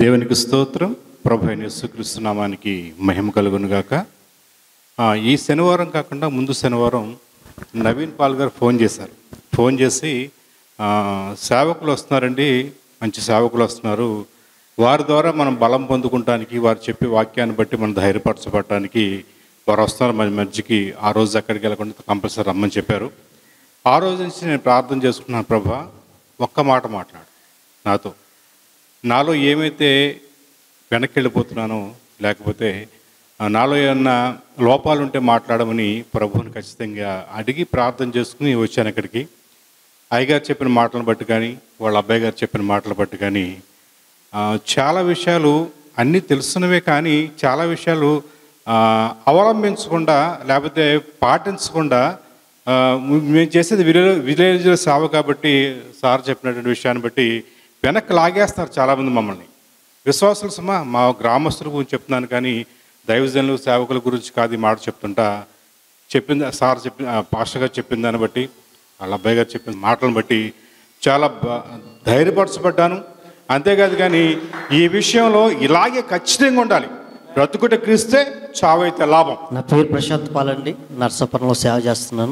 దేవునికి స్తోత్రం ప్రభు అయిన యేసుక్రీస్తు నామానికి మహిమ కలుగును గాక ఆ, ఈ శనివారం కాకుండా ముందు శనివారం నవీన్ పాల్ గారు ఫోన్ చేశారు ఫోన్ చేసి ఆ, సేవకులు వస్తున్నారండి మంచి సేవకులు వస్తున్నారు వారి ద్వారా మనం బలం పొందుకుంటానికి వారు చెప్పే వాక్యాన్ని బట్టి మనం ధైర్యపరచబడటానికి వారు వస్తున్నారు మన మధ్యకి ఆ రోజు అక్కడికి వెళ్ళకుండా కంపల్సరీ రమ్మని చెప్పారు ఆ రోజు నుంచి నేను ప్రార్థన చేసుకున్నాను ప్రభా ఒక్క మాట మాట్లాడు నాతో నాలో ఏమైతే వెనక్కి వెళ్ళిపోతున్నానో లేకపోతే ఆ, నాలో ఏమన్నా లోపాలు ఉంటే మాట్లాడమని ప్రభువుని ఖచ్చితంగా అడిగి ప్రార్థన చేసుకుని వచ్చాను ఇక్కడికి అయ్యగారు చెప్పిన మాటలను బట్టి కానీ వాళ్ళ అబ్బాయి గారు చెప్పిన మాటలు బట్టి కానీ ఆ, చాలా విషయాలు అన్నీ తెలుసున్నవే కానీ చాలా విషయాలు ఆ, అవలంబించకుండా లేకపోతే పాటించకుండా ఆ, మేము చేసేది విలేజ్ విలేజ్ సేవ కాబట్టి సార్ చెప్పినటువంటి విషయాన్ని బట్టి వెనక్కి లాగేస్తారు చాలామంది మమ్మల్ని విశ్వాసులు సుమా మా గ్రామస్తుల గురించి చెప్తున్నాను కానీ దైవజనులు సేవకుల గురించి కాదు ఈ మాట చెప్తుంటా చెప్పింది సార్ చెప్పిన ఆ, పాస్టర్ గారు చెప్పిన దాన్ని బట్టి వాళ్ళ అబ్బాయి గారు చెప్పిన మాటలను బట్టి చాలా బ- ధైర్యపరచబడ్డాను అంతేకాదు కానీ ఈ విషయంలో ఇలాగే ఖచ్చితంగా ఉండాలి బ్రతుకుట క్రీస్తే చావైతే లాభం నా పేరు ప్రశాంత్ పాలండి నర్సాపురంలో సేవ చేస్తున్నాను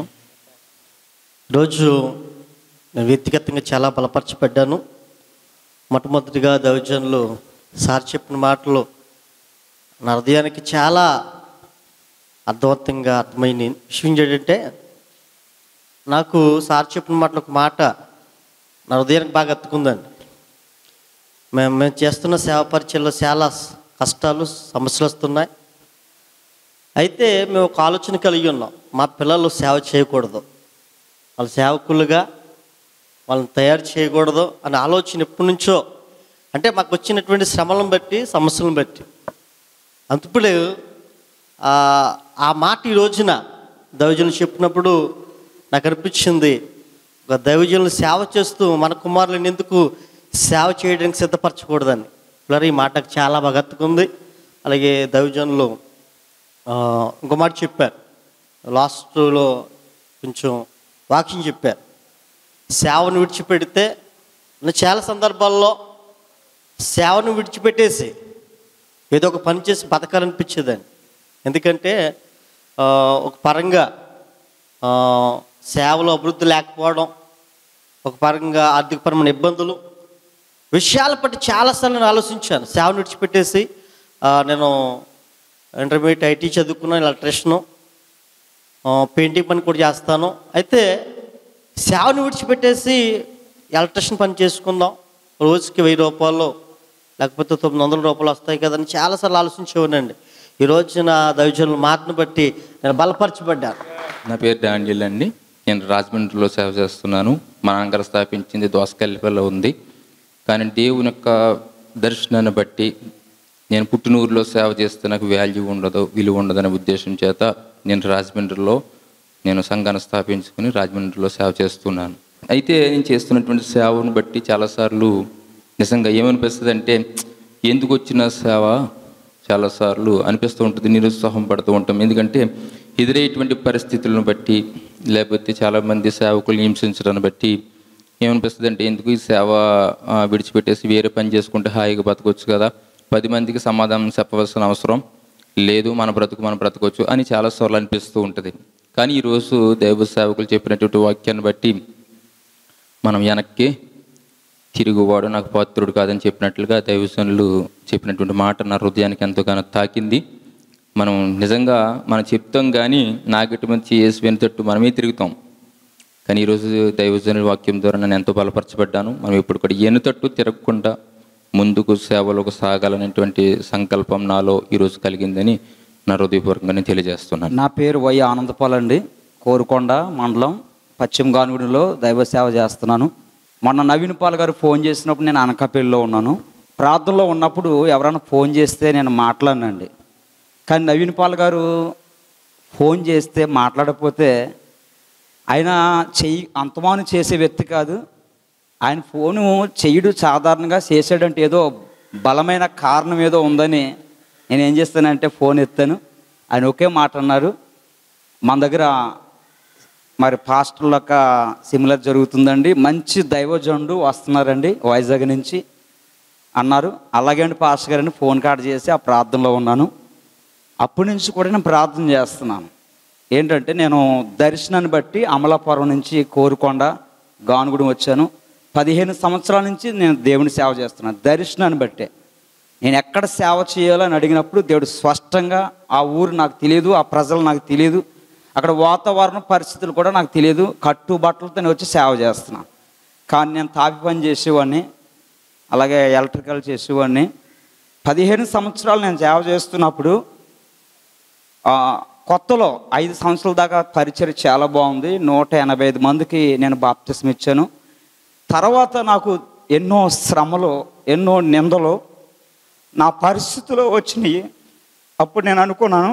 ఈరోజు నేను వ్యక్తిగతంగా చాలా బలపరచబడ్డాను మొట్టమొదటిగా దౌర్జన్లు సార్ చెప్పిన మాటలు నా హృదయానికి చాలా అర్థవంతంగా అర్థమైన విషయం ఏంటంటే నాకు సార్ చెప్పిన మాటలు ఒక మాట నా హృదయానికి బాగా అత్తుకుందండి మేము మేము చేస్తున్న సేవ పరిచయంలో చాలా కష్టాలు సమస్యలు వస్తున్నాయి అయితే మేము ఒక ఆలోచన కలిగి ఉన్నాం మా పిల్లలు సేవ చేయకూడదు వాళ్ళ సేవకులుగా వాళ్ళని తయారు చేయకూడదు అనే ఆలోచన ఎప్పటి నుంచో అంటే మాకు వచ్చినటువంటి శ్రమలను బట్టి సమస్యలను బట్టి అంతప్పుడు ఆ, ఆ మాట ఈ రోజున దైవజనులు చెప్పినప్పుడు నాకు అనిపించింది ఒక దైవజనులు సేవ చేస్తూ మన కుమారులను ఎందుకు సేవ చేయడానికి సిద్ధపరచకూడదని ఇలా ఈ మాట నాకు చాలా బాగా అత్తుకుంది అలాగే దైవజనులు ఆ, ఇంకో మాట చెప్పారు లాస్ట్లో కొంచెం వాక్యం చెప్పారు సేవను విడిచిపెడితే నేను చాలా సందర్భాల్లో సేవను విడిచిపెట్టేసి ఏదో ఒక పని చేసి బతకాలనిపించేదండి ఎందుకంటే ఆ, ఒక పరంగా ఆ, సేవలో అభివృద్ధి లేకపోవడం ఒక పరంగా ఆర్థికపరమైన ఇబ్బందులు విషయాల పట్టి చాలాసార్లు నేను ఆలోచించాను సేవను విడిచిపెట్టేసి ఆ, నేను ఇంటర్మీడియట్ ఐటీ చదువుకున్నాను ఎలక్ట్రిషను పెయింటింగ్ పని కూడా చేస్తాను అయితే సేవను విడిచిపెట్టేసి ఎలక్ట్రిషియన్ పని చేసుకుందాం రోజుకి వెయ్యి రూపాయలు లేకపోతే తొమ్మిది వందల రూపాయలు వస్తాయి కదని చాలాసార్లు ఆలోచించేవానండి ఈ రోజు నా దైవజనుల మాటను బట్టి నేను బలపరచబడ్డాను నా పేరు డానియల్ అండి నేను రాజమండ్రిలో సేవ చేస్తున్నాను మా నాన్నగారు స్థాపించింది దోసకల్లిపల్లి ఉంది కానీ దేవుని యొక్క దర్శనాన్ని బట్టి నేను పుట్టిన ఊరిలో సేవ చేస్తే నాకు వాల్యూ ఉండదు విలువ ఉండదనే ఉద్దేశం చేత నేను రాజమండ్రిలో నేను సంఘాన్ని స్థాపించుకుని రాజమండ్రిలో సేవ చేస్తున్నాను అయితే నేను చేస్తున్నటువంటి సేవను బట్టి చాలాసార్లు నిజంగా ఏమనిపిస్తుంది అంటే ఎందుకు వచ్చిన సేవ చాలాసార్లు అనిపిస్తూ ఉంటుంది నిరుత్సాహం పడుతూ ఉంటాం ఎందుకంటే ఎదురయ్యేటువంటి పరిస్థితులను బట్టి లేకపోతే చాలామంది సేవకులు హింసించడాన్ని బట్టి ఏమనిపిస్తుంది అంటే ఎందుకు ఈ సేవ ఆ, విడిచిపెట్టేసి వేరే పని చేసుకుంటే హాయిగా బతకొచ్చు కదా పది మందికి సమాధానం చెప్పవలసిన అవసరం లేదు మన బ్రతుకు మనం బ్రతకొచ్చు అని చాలాసార్లు అనిపిస్తూ ఉంటుంది కానీ ఈరోజు దైవ సేవకులు చెప్పినటువంటి వాక్యాన్ని బట్టి మనం వెనక్కి తిరుగువాడు నాకు పాత్రుడు కాదని చెప్పినట్లుగా దైవజనులు చెప్పినటువంటి మాట నా హృదయానికి ఎంతగానో తాకింది మనం నిజంగా మనం చెప్తాం కానీ నాగటి మంచి చేసి వెనుతట్టు మనమే తిరుగుతాం కానీ ఈరోజు దైవజనుల వాక్యం ద్వారా నేను ఎంతో బలపరచబడ్డాను మనం ఇప్పుడు కూడా ఎనుతట్టు తిరగకుండా ముందుకు సేవలోకి సాగాలనేటువంటి సంకల్పం నాలో ఈరోజు కలిగిందని నా హృదయపూర్వకంగా నేను తెలియజేస్తున్నాను నా పేరు వై ఆనందపాల్ అండి కోరుకొండ మండలం పశ్చిమ గానుగుడిలో దైవ సేవ చేస్తున్నాను మొన్న నవీన్ పాల్ గారు ఫోన్ చేసినప్పుడు నేను అనకాపల్లిలో ఉన్నాను ప్రార్థనలో ఉన్నప్పుడు ఎవరైనా ఫోన్ చేస్తే నేను మాట్లాడినండి కానీ నవీన్ పాల్ గారు ఫోన్ చేస్తే మాట్లాడకపోతే ఆయన చెయ్యి అంతమాను చేసే వ్యక్తి కాదు ఆయన ఫోను చెయ్యడు సాధారణంగా చేసాడంటే ఏదో బలమైన కారణం ఏదో ఉందని నేను ఏం చేస్తానంటే ఫోన్ ఎత్తాను ఆయన ఒకే మాట అన్నారు మన దగ్గర మరి పాస్టర్లక సిమిలర్ జరుగుతుందండి మంచి దైవజనుడు వస్తున్నారండి వైజాగ్ నుంచి అన్నారు అలాగే అండి పాస్టర్ గారిని ఫోన్ కాల్ చేసి ఆ ప్రార్థనలో ఉన్నాను అప్పటి నుంచి కూడా నేను ప్రార్థన చేస్తున్నాను ఏంటంటే నేను దర్శనాన్ని బట్టి అమలాపురం నుంచి కోరుకొండ గానుగుడి వచ్చాను పదిహేను సంవత్సరాల నుంచి నేను దేవుని సేవ చేస్తున్నాను దర్శనాన్ని బట్టే నేను ఎక్కడ సేవ చేయాలని అడిగినప్పుడు దేవుడు స్పష్టంగా ఆ ఊరు నాకు తెలియదు ఆ ప్రజలు నాకు తెలియదు అక్కడ వాతావరణ పరిస్థితులు కూడా నాకు తెలియదు కట్టు బట్టలతో నేను వచ్చి సేవ చేస్తున్నాను కానీ నేను తాపి పని చేసేవాడిని అలాగే ఎలక్ట్రికల్ చేసేవాడిని పదిహేను సంవత్సరాలు నేను సేవ చేస్తున్నప్పుడు ఆ, కొత్తలో ఐదు సంవత్సరాల దాకా పరిచయం చాలా బాగుంది నూట ఎనభై ఐదు మందికి నేను బాప్తిసం ఇచ్చాను తర్వాత నాకు ఎన్నో శ్రమలు ఎన్నో నిందలు నా పరిస్థితులు వచ్చినాయి అప్పుడు నేను అనుకున్నాను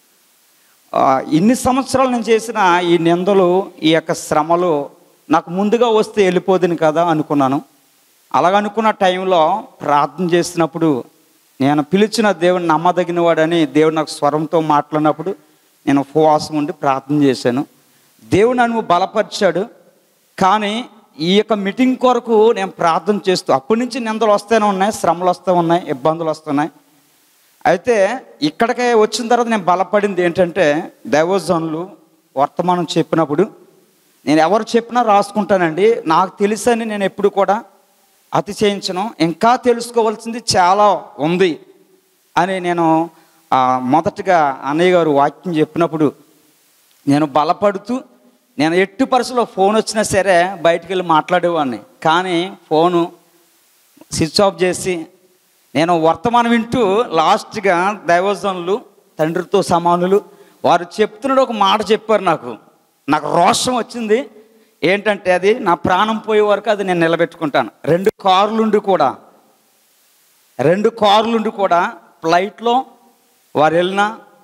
ఆ, ఇన్ని సంవత్సరాలు నేను చేసిన ఈ నిందలు ఈ యొక్క శ్రమలు నాకు ముందుగా వస్తే వెళ్ళిపోదును కదా అనుకున్నాను అలాగనుకున్న టైంలో ప్రార్థన చేసినప్పుడు నేను పిలిచిన దేవుని నమ్మదగిన వాడని దేవుడు నాకు స్వరంతో మాట్లాడినప్పుడు నేను ఉపవాసం ఉండి ప్రార్థన చేశాను దేవుడు నన్ను బలపరిచాడు కానీ ఈ యొక్క మీటింగ్ కొరకు నేను ప్రార్థన చేస్తూ అప్పటి నుంచి నిందలు వస్తూనే ఉన్నాయి శ్రమలు వస్తూ ఉన్నాయి ఇబ్బందులు వస్తున్నాయి అయితే ఇక్కడికే వచ్చిన తర్వాత నేను బలపడింది ఏంటంటే దైవజనులు వర్తమానం చెప్పినప్పుడు నేను ఎవరు చెప్పినా రాసుకుంటానండి నాకు తెలుసని నేను ఎప్పుడు కూడా అతిశయించను ఇంకా తెలుసుకోవాల్సింది చాలా ఉంది అని నేను ఆ, మొదటగా అన్నయ్య గారు వాక్యం చెప్పినప్పుడు నేను బలపడుతూ నేను ఎట్టి పరిస్థితుల్లో ఫోన్ వచ్చినా సరే బయటికి వెళ్ళి మాట్లాడేవాడిని కానీ ఫోను స్విచ్ ఆఫ్ చేసి నేను వర్తమానం వింటూ లాస్ట్గా దైవజనులు తండ్రితో సమానులు వారు చెప్తున్నాడు ఒక మాట చెప్పారు నాకు నాకు రోషం వచ్చింది ఏంటంటే అది నా ప్రాణం పోయే వరకు అది నేను నిలబెట్టుకుంటాను రెండు కార్లుండి కూడా రెండు కార్లుండి కూడా ఫ్లైట్లో వారు వెళ్ళినా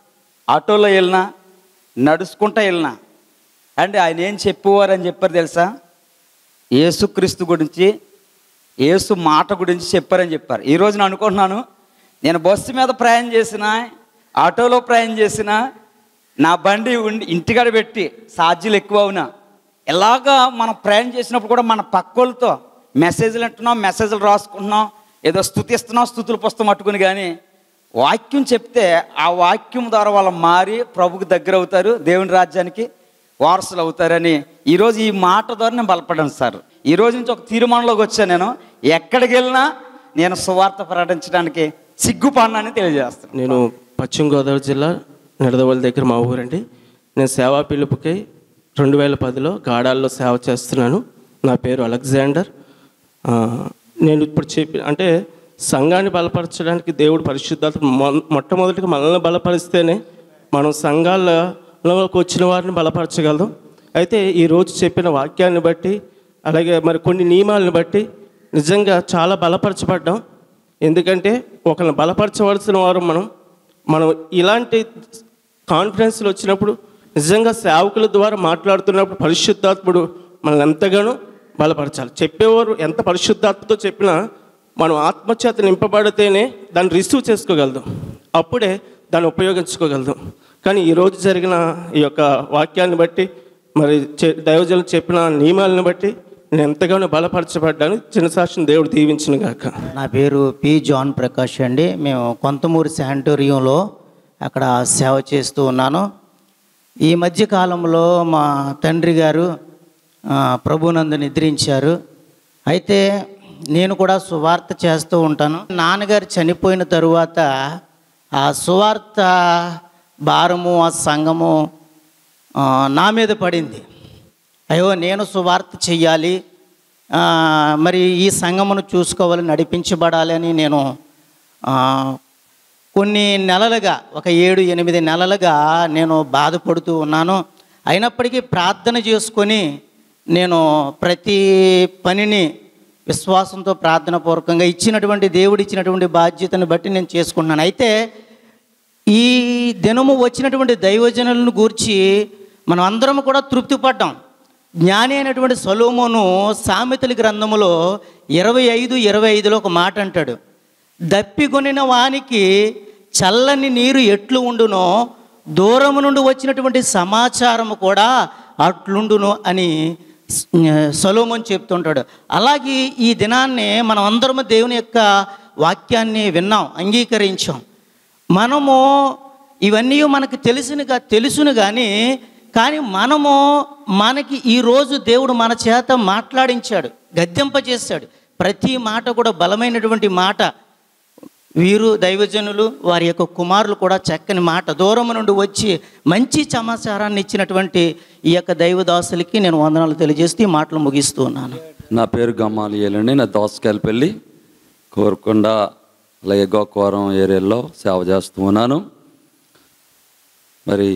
ఆటోలో వెళ్ళినా నడుచుకుంటా వెళ్ళినా అంటే ఆయన ఏం చెప్పేవారని చెప్పారు తెలుసా యేసుక్రీస్తు గురించి యేసు మాట గురించి చెప్పారని చెప్పారు ఈ రోజు నేను అనుకుంటున్నాను నేను బస్సు మీద ప్రయాణం చేసిన ఆటోలో ప్రయాణం చేసిన నా బండి ఉండి ఇంటికాడ పెట్టి ఛార్జీలు ఎక్కువ అవునా ఎలాగా మనం ప్రయాణం చేసినప్పుడు కూడా మన పక్కోళ్ళతో మెసేజ్లు అంటున్నాం మెసేజ్లు రాసుకుంటున్నాం ఏదో స్థుతిస్తున్నాం స్థుతుల పుస్తకం పట్టుకుని కానీ వాక్యం చెప్తే ఆ వాక్యం ద్వారా వాళ్ళు మారి ప్రభుకి దగ్గర అవుతారు దేవుని రాజ్యానికి వారసులు అవుతారని ఈరోజు ఈ మాట ద్వారా నేను బలపడాను సార్ ఈ రోజు నుంచి ఒక తీర్మానంలోకి వచ్చాను నేను ఎక్కడికి వెళ్ళినా నేను సువార్త ప్రకటించడానికి సిగ్గుపడినని తెలియజేస్తాను నేను పశ్చిమ గోదావరి జిల్లా నిడదవోలు దగ్గర మా ఊరండి నేను సేవా పిలుపుకై రెండు వేల పదిలో గాడాల్లో సేవ చేస్తున్నాను నా పేరు అలెగ్జాండర్ ఆ, నేను ఇప్పుడు చెప్పి అంటే సంఘాన్ని బలపరచడానికి దేవుడు పరిశుద్ధాత్మ మొ- మొట్టమొదటిగా మనల్ని బలపరిస్తేనే మనం సంఘాలలోకి వచ్చిన వారిని బలపరచగలం అయితే ఈరోజు చెప్పిన వాక్యాన్ని బట్టి అలాగే మరి కొన్ని నియమాలను బట్టి నిజంగా చాలా బలపరచబడ్డాం ఎందుకంటే ఒకరిని బలపరచవలసిన వారు మనం మనం ఇలాంటి కాన్ఫరెన్స్లు వచ్చినప్పుడు నిజంగా సేవకుల ద్వారా మాట్లాడుతున్నప్పుడు పరిశుద్ధాత్ముడు మనల్ని ఎంతగానో బలపరచాలి చెప్పేవారు ఎంత పరిశుద్ధాత్మతో చెప్పినా మనం ఆత్మచేత నింపబడితేనే దాన్ని రిసీవ్ చేసుకోగలుగుతాం అప్పుడే దాన్ని ఉపయోగించుకోగలుగుతాం కానీ ఈరోజు జరిగిన ఈ యొక్క వాక్యాన్ని బట్టి మరి చె- దైవజనులు చెప్పిన నియమాలను బట్టి నేను ఎంతగానో బలపరచబడ్డాను చిన్న సాక్షిని దేవుడు దీవించిన గాక నా పేరు పి జాన్ ప్రకాష్ అండి మేము కొంతమూరు శానిటోరియంలో అక్కడ సేవ చేస్తూ ఉన్నాను ఈ మధ్య కాలంలో మా తండ్రి గారు ఆ, ప్రభునందు నిద్రించారు అయితే నేను కూడా సువార్త చేస్తూ ఉంటాను నాన్నగారు చనిపోయిన తరువాత ఆ సువార్త భారము ఆ సంఘము ఆ, నా మీద పడింది అయ్యో నేను సువార్త చెయ్యాలి ఆ, మరి ఈ సంఘమును చూసుకోవాలి నడిపించబడాలి అని నేను ఆ, కొన్ని నెలలుగా ఒక ఏడు ఎనిమిది నెలలుగా నేను బాధపడుతూ ఉన్నాను అయినప్పటికీ ప్రార్థన చేసుకొని నేను ప్రతి పనిని విశ్వాసంతో ప్రార్థన పూర్వకంగా ఇచ్చినటువంటి దేవుడు ఇచ్చినటువంటి బాధ్యతను బట్టి నేను చేసుకుంటున్నాను అయితే ఈ దినము వచ్చినటువంటి దైవజనులను గూర్చి మనం అందరం కూడా తృప్తి పడ్డాం జ్ఞాని అయినటువంటి సొలోమోను సామెతల గ్రంథములో ఇరవై ఐదు ఇరవై ఐదులో ఒక మాట అంటాడు దప్పికొనిన వానికి చల్లని నీరు ఎట్లు ఉండునో దూరము నుండి వచ్చినటువంటి సమాచారము కూడా అట్లుండును అని సొలోమోన్ చెప్తుంటాడు అలాగే ఈ దినాన్ని మనం అందరము దేవుని యొక్క వాక్యాన్ని విన్నాం అంగీకరించాం మనము ఇవన్నీ మనకు తెలిసినగా తెలుసును కానీ కానీ మనము మనకి ఈరోజు దేవుడు మన చేత మాట్లాడించాడు గద్దెంపజేశాడు ప్రతి మాట కూడా బలమైనటువంటి మాట వీరు దైవజనులు వారి యొక్క కుమారులు కూడా చక్కని మాట దూరం నుండి వచ్చి మంచి సమాచారాన్ని ఇచ్చినటువంటి ఈ యొక్క దైవదాసులకి నేను వందనాలు తెలియజేస్తూ ఈ మాటలు ముగిస్తూ ఉన్నాను నా పేరు గమ్మాలియలండి నా దోసకాయలపల్లి కోరుకొండ అలాగే గోకవరం ఏరియాలో సేవ చేస్తూ ఉన్నాను మరి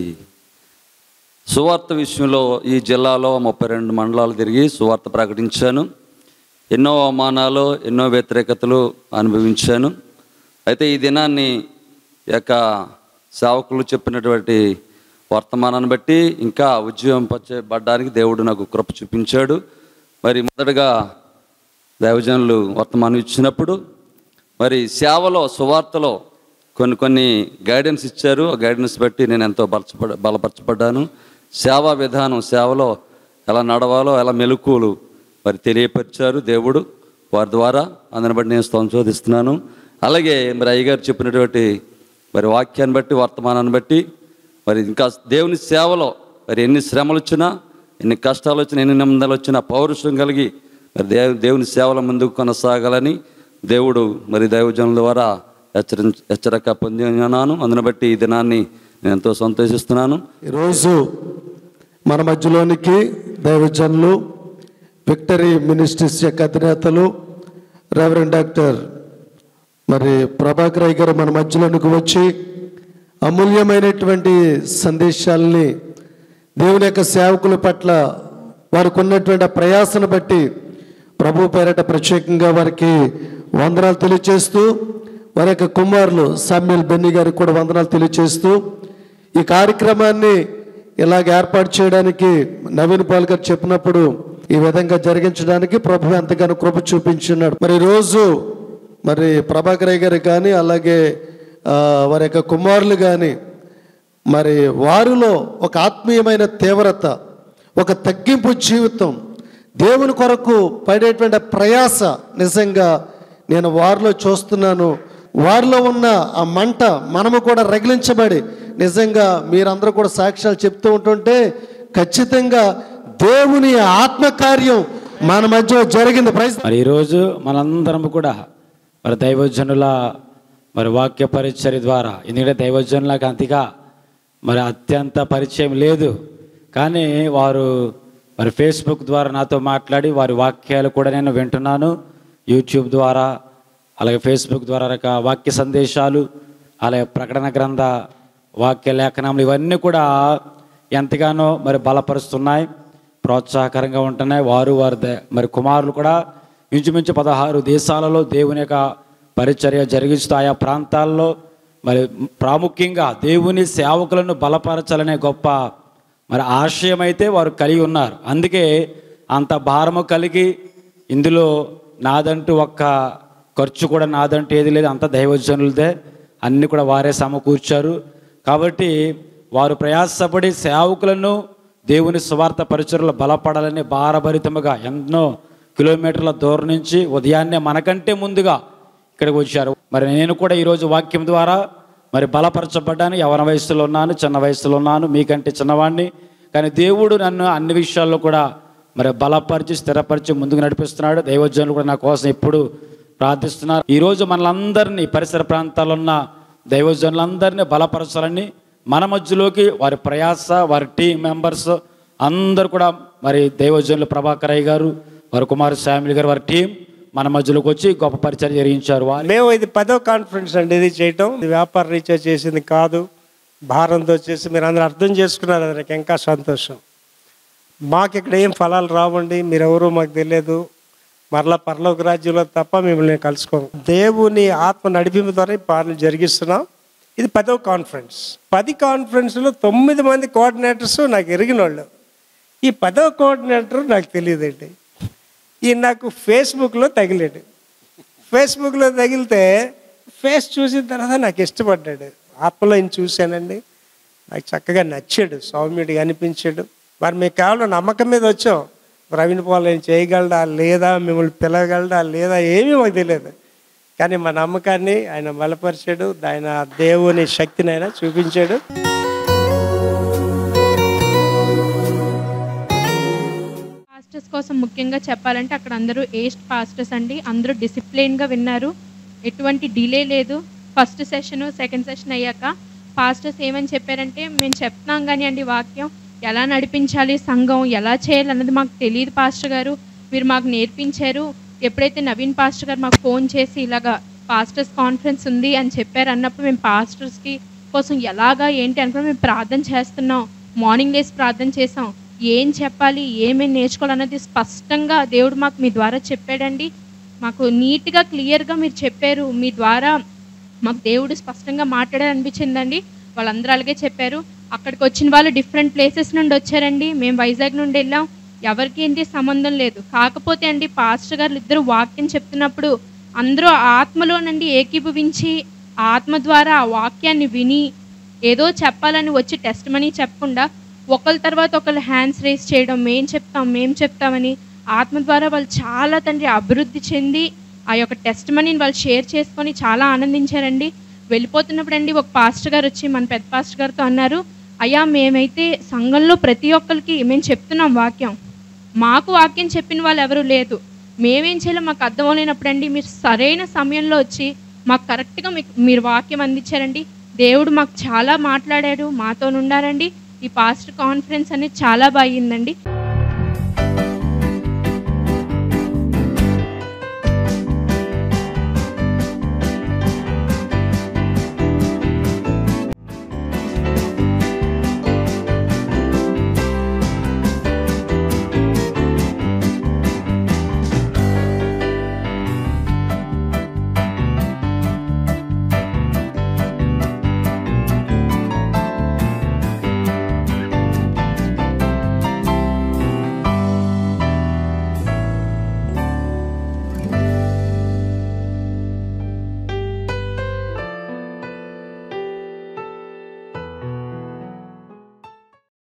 సువార్త విషయంలో ఈ జిల్లాలో ముప్పై రెండు మండలాలు తిరిగి సువార్త ప్రకటించాను ఎన్నో అవమానాలు ఎన్నో వ్యతిరేకతలు అనుభవించాను అయితే ఈ దినాన్ని ఈ యొక్క సేవకులు చెప్పినటువంటి వర్తమానాన్ని బట్టి ఇంకా ఉద్యోగపరచబడ్డానికి దేవుడు నాకు కృప చూపించాడు మరి మొదటగా దైవజనులు వర్తమానం ఇచ్చినప్పుడు మరి సేవలో సువార్తలో కొన్ని కొన్ని గైడెన్స్ ఇచ్చారు ఆ గైడెన్స్ బట్టి నేను ఎంతో బలపడ బలపరచబడ్డాను సేవా విధానం సేవలో ఎలా నడవాలో ఎలా మెలకువలు మరి తెలియపరిచారు దేవుడు వారి ద్వారా అందుని బట్టి నేను సంశోధిస్తున్నాను అలాగే మరి అయ్యగారు చెప్పినటువంటి మరి వాక్యాన్ని బట్టి వర్తమానాన్ని బట్టి మరి ఇంకా దేవుని సేవలో మరి ఎన్ని శ్రమలు వచ్చినా ఎన్ని కష్టాలు వచ్చినా ఎన్ని నిబంధనలు వచ్చినా పౌరుషం కలిగి మరి దేవు దేవుని సేవల ముందుకు కొనసాగాలని దేవుడు మరి దైవజనుల ద్వారా హెచ్చరి హెచ్చరిక పొంది ఉన్నాను అందుని బట్టి ఈ దినాన్ని నేను ఎంతో సంతోషిస్తున్నాను ఈరోజు మన మధ్యలోనికి దైవజనులు విక్టరీ మినిస్ట్రీస్ యొక్క అధినేతలు రెవరెండ్ డాక్టర్ మరి ప్రభాకర్ అయ్య గారు మన మధ్యలోనికి వచ్చి అమూల్యమైనటువంటి సందేశాలని దేవుని యొక్క సేవకుల పట్ల వారికి ఉన్నటువంటి ఆ ప్రయాసను బట్టి ప్రభు పేరట ప్రత్యేకంగా వారికి వందనాలు తెలియచేస్తూ వారి యొక్క కుమారులు సామ్యుల్ బెన్ని గారికి కూడా వందనాలు తెలియచేస్తూ ఈ కార్యక్రమాన్ని ఇలాగ ఏర్పాటు చేయడానికి నవీన్ పాల్ గారు చెప్పినప్పుడు ఈ విధంగా జరిగించడానికి ప్రభు ఎంతగానో కృప చూపించున్నాడు మరి రోజు మరి ప్రభాకర్ అయ్య గారు కానీ అలాగే ఆ, వారి యొక్క కుమారులు కానీ మరి వారిలో ఒక ఆత్మీయమైన తీవ్రత ఒక తగ్గింపు జీవితం దేవుని కొరకు పడేటువంటి ప్రయాస నిజంగా నేను వారిలో చూస్తున్నాను వారిలో ఉన్న ఆ మంట మనము కూడా రగిలించబడి నిజంగా మీరందరూ కూడా సాక్ష్యాలు చెప్తూ ఉంటుంటే ఖచ్చితంగా దేవుని ఆత్మకార్యం మన మధ్య జరిగింది ప్రైజ్ మరి ఈరోజు మనందరం కూడా మరి దైవజనుల మరి వాక్య పరిచర్య ద్వారా ఎందుకంటే దైవజనులకు అంతగా మరి అత్యంత పరిచయం లేదు కానీ వారు మరి ఫేస్బుక్ ద్వారా నాతో మాట్లాడి వారి వాక్యాలు కూడా నేను వింటున్నాను యూట్యూబ్ ద్వారా అలాగే ఫేస్బుక్ ద్వారా రక వాక్య సందేశాలు అలాగే ప్రకటన గ్రంథ వాక్య లేఖనములు ఇవన్నీ కూడా ఎంతగానో మరి బలపరుస్తున్నాయి ప్రోత్సాహకరంగా ఉంటున్నాయి వారు వారి ద- మరి కుమారులు కూడా ఇంచుమించు పదహారు దేశాలలో దేవుని యొక్క పరిచర్య జరిగిస్తూ ఆయా ప్రాంతాల్లో మరి ప్రాముఖ్యంగా దేవుని సేవకులను బలపరచాలనే గొప్ప మరి ఆశయం అయితే వారు కలిగి ఉన్నారు అందుకే అంత భారము కలిగి ఇందులో నాదంటూ ఒక్క ఖర్చు కూడా నాదంటూ ఏది లేదు అంత దైవజనులదే అన్ని కూడా వారే సమకూర్చారు కాబట్టి వారు ప్రయాసపడి సేవకులను దేవుని స్వార్థ పరిచయలు బలపడాలని భారభరితముగా ఎన్నో కిలోమీటర్ల దూరం నుంచి ఉదయాన్నే మనకంటే ముందుగా ఇక్కడికి వచ్చారు మరి నేను కూడా ఈరోజు వాక్యం ద్వారా మరి బలపరచబడ్డాను యవన వయసులో ఉన్నాను చిన్న వయసులో ఉన్నాను మీకంటే చిన్నవాడిని కానీ దేవుడు నన్ను అన్ని విషయాల్లో కూడా మరి బలపరిచి స్థిరపరిచి ముందుకు నడిపిస్తున్నాడు దైవజనులు కూడా నా కోసం ఎప్పుడు ప్రార్థిస్తున్నారు ఈరోజు మనలందరినీ పరిసర ప్రాంతాల్లో ఉన్న దైవజనులందరినీ బలపరచాలని మన మధ్యలోకి వారి ప్రయాస వారి టీం మెంబర్స్ అందరూ కూడా మరి దైవజనులు ప్రభాకర్ అయ్య గారు వారి కుమార్ శామిలి గారు వారి టీం మన మధ్యలోకి వచ్చి గొప్ప పరిచయం జరిగించారు వారి మేము ఇది పదో కాన్ఫరెన్స్ అండి ఇది చేయటం ఇది వ్యాపార రీత్యా చేసింది కాదు భారంతో చేసి మీరు అందరూ అర్థం చేసుకున్నారు అది నాకు ఇంకా సంతోషం మాకు ఇక్కడ ఏం ఫలాలు రావండి మీరెవరూ మాకు తెలియదు మరలా పరలోక రాజ్యంలో తప్ప మిమ్మల్ని కలుసుకోము దేవుని ఆత్మ నడిపింపు ద్వారా ఈ పాలన జరిగిస్తున్నాం ఇది పదో కాన్ఫరెన్స్ పది కాన్ఫరెన్స్లో తొమ్మిది మంది కోఆర్డినేటర్స్ నాకు ఎరిగిన వాళ్ళు ఈ పదో కోఆర్డినేటర్ నాకు తెలియదండి ఈ నాకు ఫేస్బుక్లో తగిలాడు ఫేస్బుక్లో తగిలితే ఫేస్ చూసిన తర్వాత నాకు ఇష్టపడ్డాడు ఆత్మలో ఆయన చూశానండి నాకు చక్కగా నచ్చాడు సౌమ్యుడిగా అనిపించాడు మరి మీకు కేవలం నమ్మకం మీద వచ్చాం ప్రవీణ్ పాల్ ఆయన చేయగలడా లేదా మిమ్మల్ని పిలవగలడా లేదా ఏమీ మాకు తెలియదు కానీ మా నమ్మకాన్ని ఆయన బలపరిచాడు ఆయన దేవుని శక్తిని ఆయన చూపించాడు పాస్టర్స్ కోసం ముఖ్యంగా చెప్పాలంటే అక్కడ అందరూ ఏస్ట్ పాస్టర్స్ అండి అందరూ డిసిప్లిన్గా విన్నారు ఎటువంటి డిలే లేదు ఫస్ట్ సెషన్ సెకండ్ సెషన్ అయ్యాక పాస్టర్స్ ఏమని చెప్పారంటే మేము చెప్తున్నాం కానీ అండి వాక్యం ఎలా నడిపించాలి సంఘం ఎలా చేయాలి అన్నది మాకు తెలియదు పాస్టర్ గారు మీరు మాకు నేర్పించారు ఎప్పుడైతే నవీన్ పాస్టర్ గారు మాకు ఫోన్ చేసి ఇలాగా పాస్టర్స్ కాన్ఫరెన్స్ ఉంది అని చెప్పారు అన్నప్పుడు మేము పాస్టర్స్కి కోసం ఎలాగా ఏంటి అనుకుని మేము ప్రార్థన చేస్తున్నాం మార్నింగ్ లేసి ప్రార్థన చేసాం ఏం చెప్పాలి ఏమేమి నేర్చుకోవాలన్నది స్పష్టంగా దేవుడు మాకు మీ ద్వారా చెప్పాడండి మాకు నీట్గా క్లియర్గా మీరు చెప్పారు మీ ద్వారా మాకు దేవుడు స్పష్టంగా మాట్లాడారు అనిపించిందండి వాళ్ళందరూ అలాగే చెప్పారు అక్కడికి వచ్చిన వాళ్ళు డిఫరెంట్ ప్లేసెస్ నుండి వచ్చారండి మేము వైజాగ్ నుండి వెళ్ళాం ఎవరికి ఏంటి సంబంధం లేదు కాకపోతే అండి పాస్టర్ గారు ఇద్దరు వాక్యం చెప్తున్నప్పుడు అందరూ ఆత్మలోనండి ఏకీభవించి ఆత్మ ద్వారా ఆ వాక్యాన్ని విని ఏదో చెప్పాలని వచ్చి టెస్ట్ మనీ చెప్పకుండా ఒకళ్ళ తర్వాత ఒకళ్ళు హ్యాండ్స్ రేస్ చేయడం మేం చెప్తాం మేం చెప్తామని ఆత్మ ద్వారా వాళ్ళు చాలా తండ్రి అభివృద్ధి చెంది ఆ యొక్క టెస్ట్ మనీని వాళ్ళు షేర్ చేసుకొని చాలా ఆనందించారండి వెళ్ళిపోతున్నప్పుడు అండి ఒక పాస్టర్ గారు వచ్చి మన పెద్ద పాస్టర్ గారితో అన్నారు అయ్యా మేమైతే సంఘంలో ప్రతి ఒక్కరికి మేము చెప్తున్నాం వాక్యం మాకు వాక్యం చెప్పిన వాళ్ళు ఎవరు లేదు మేమేం చేయాలో మాకు అర్థం లేనప్పుడు అండి మీరు సరైన సమయంలో వచ్చి మాకు కరెక్ట్గా మీకు మీరు వాక్యం అందించారండి దేవుడు మాకు చాలా మాట్లాడాడు మాతో ఉండారండి ఈ పాస్ట్ కాన్ఫరెన్స్ అనేది చాలా బాగుందండి